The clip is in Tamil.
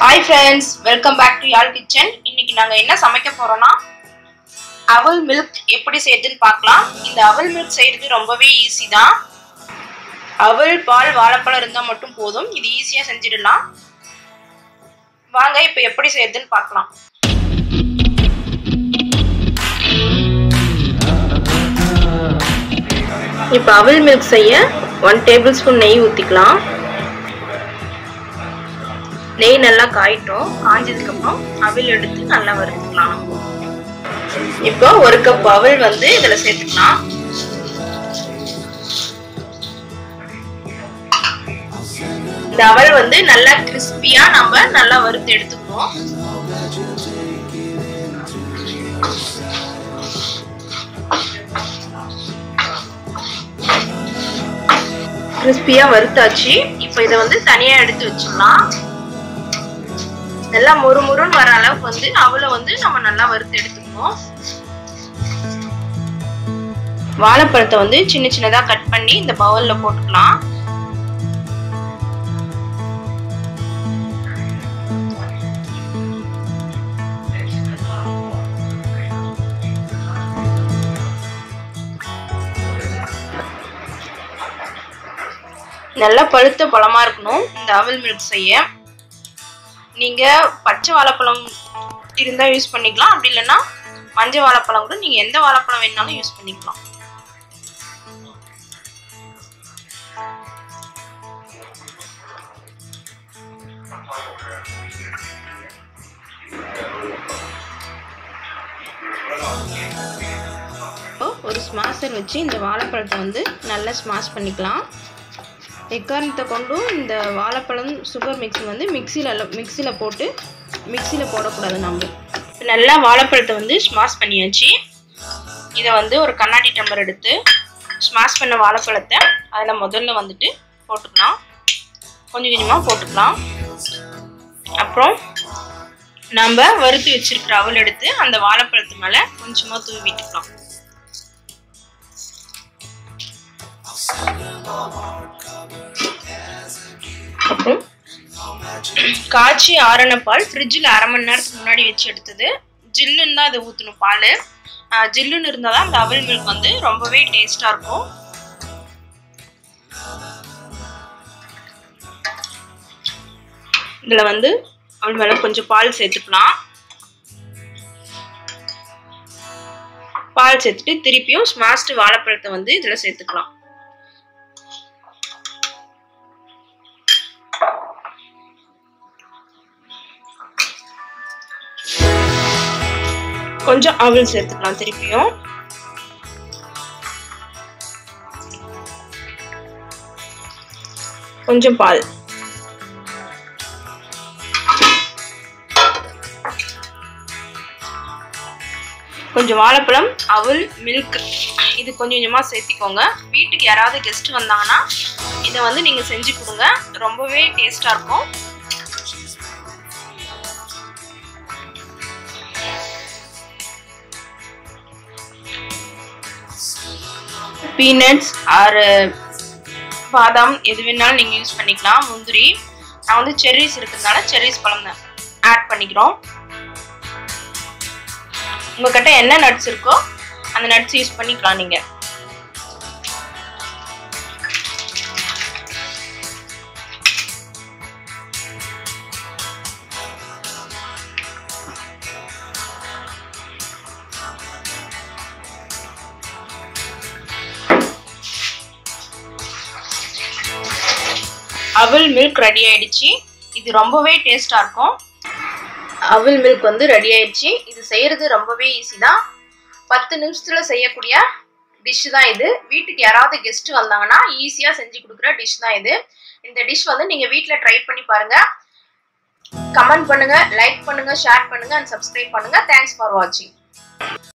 hi friends welcome back to Yarl kitchen இன்னைக்கு நாங்கள் என்ன சமைக்க போறோம்னா அவல் மில்க் எப்படி செய்யுதுன்னு பார்க்கலாம் இந்த அவல் மில்க் செய்யறது ரொம்பவே ஈஸி தான் அவல் பால் வாழைப்பழம் இருந்தால் மட்டும் போதும் இது ஈஸியாக செஞ்சிடலாம் வாங்க இப்போ எப்படி செய்யுதுன்னு பார்க்கலாம் இப்போ அவல் மில்க் செய்ய ஒன் டேபிள் ஸ்பூன் நெய் ஊற்றிக்கலாம் நெய் நல்லா காயிட்டோம் காஞ்சதுக்கப்புறம் அவல் எடுத்து நல்லா வறுத்துக்கலாம் இப்போ ஒரு கப் அவல் வந்து இதில் சேர்த்துக்கலாம் இந்த அவல் வந்து நல்லா கிறிஸ்பியா நம்ம நல்லா வறுத்து எடுத்துக்குவோம் கிறிஸ்பியா வறுத்தாச்சு இப்போ இதை வந்து தனியா எடுத்து வச்சிடலாம் நல்லா மொறு மொறுன்னு வர அளவுக்கு வந்து அவளை வந்து நம்ம நல்லா வறுத்து எடுத்துக்கணும் வாழைப்பழத்தை வந்து சின்ன சின்னதாக கட் பண்ணி இந்த பவுலில் போட்டுக்கலாம் நல்லா பழுத்த பழமா இருக்கணும் இந்த அவல் மில்க் செய்ய நீங்க பச்சை வாழைப்பழம் இருந்தா யூஸ் பண்ணிக்கலாம் அப்படி இல்லைன்னா மஞ்சள் வாழைப்பழம் கூட நீங்க எந்த வாழைப்பழம் வேணாலும் யூஸ் பண்ணிக்கலாம் ஒரு ஸ்மாஷர் வச்சு இந்த வாழைப்பழத்தை வந்து நல்லா ஸ்மாஷ் பண்ணிக்கலாம் எக்காரணத்தை கொண்டும் இந்த வாழைப்பழம் சுகர் மிக்ஸி வந்து மிக்சியில் மிக்சியில் போட்டு மிக்சியில் போடக்கூடாது நம்ம நல்லா வாழைப்பழத்தை வந்து ஸ்மாஷ் பண்ணியாச்சு இதை வந்து ஒரு கண்ணாடி டம்ளர் எடுத்து ஸ்மாஷ் பண்ண வாழைப்பழத்தை அதில் முதல்ல வந்துட்டு போட்டுக்கலாம் கொஞ்சம் கொஞ்சமாக போட்டுக்கலாம் அப்புறம் நம்ம வறுத்து வச்சிருக்கிற அவல் எடுத்து அந்த வாழைப்பழத்து மேலே கொஞ்சமாக தூவி விட்டுக்கலாம் அப்புறம் காய்ச்சி ஆரண பால் ஃப்ரிட்ஜில் அரை மணி நேரத்துக்கு முன்னாடி வச்சு எடுத்தது ஜில்லுன்னு தான் இதை ஊற்றணும் பால் ஜில்லுன்னு இருந்தால் தான் அந்த அவல் மில்க் வந்து ரொம்பவே டேஸ்டாக இருக்கும் இதில் வந்து அவள் மேலே கொஞ்சம் பால் சேர்த்துக்கலாம் பால் சேர்த்துட்டு திருப்பியும் ஸ்மாஷ்டு வாழைப்பழத்தை வந்து இதில் சேர்த்துக்கலாம் கொஞ்சம் அவல் சேர்த்துக்கலாம் திருப்பியும் கொஞ்சம் பால் கொஞ்சம் வாழைப்பழம் அவல் மில்க் இது கொஞ்சம் கொஞ்சமாக சேர்த்திக்கோங்க வீட்டுக்கு யாராவது கெஸ்ட் வந்தாங்கன்னா இதை வந்து நீங்கள் செஞ்சு கொடுங்க ரொம்பவே டேஸ்டாக இருக்கும் பீனட்ஸ் ஆர் பாதாம் எது வேணாலும் நீங்கள் யூஸ் பண்ணிக்கலாம் முந்திரி நான் வந்து செர்ரிஸ் இருக்கிறதுனால செர்ரிஸ் பழம் தான் ஆட் பண்ணிக்கிறோம் உங்ககிட்ட என்ன நட்ஸ் இருக்கோ அந்த நட்ஸ் யூஸ் பண்ணிக்கலாம் நீங்கள் அவல் மில்க் ரெடி ஆயிடுச்சு இது ரொம்பவே டேஸ்டாக இருக்கும் அவல் மில்க் வந்து ரெடி ஆயிடுச்சு இது செய்யறது ரொம்பவே ஈஸி தான் பத்து நிமிஷத்துல செய்யக்கூடிய டிஷ் தான் இது வீட்டுக்கு யாராவது கெஸ்ட் வந்தாங்கன்னா ஈஸியாக செஞ்சு கொடுக்குற டிஷ் தான் இது இந்த டிஷ் வந்து நீங்கள் வீட்டில் ட்ரை பண்ணி பாருங்க கமெண்ட் பண்ணுங்க லைக் பண்ணுங்க ஷேர் பண்ணுங்க அண்ட் சப்ஸ்கிரைப் பண்ணுங்க தேங்க்ஸ் ஃபார் வாட்சிங்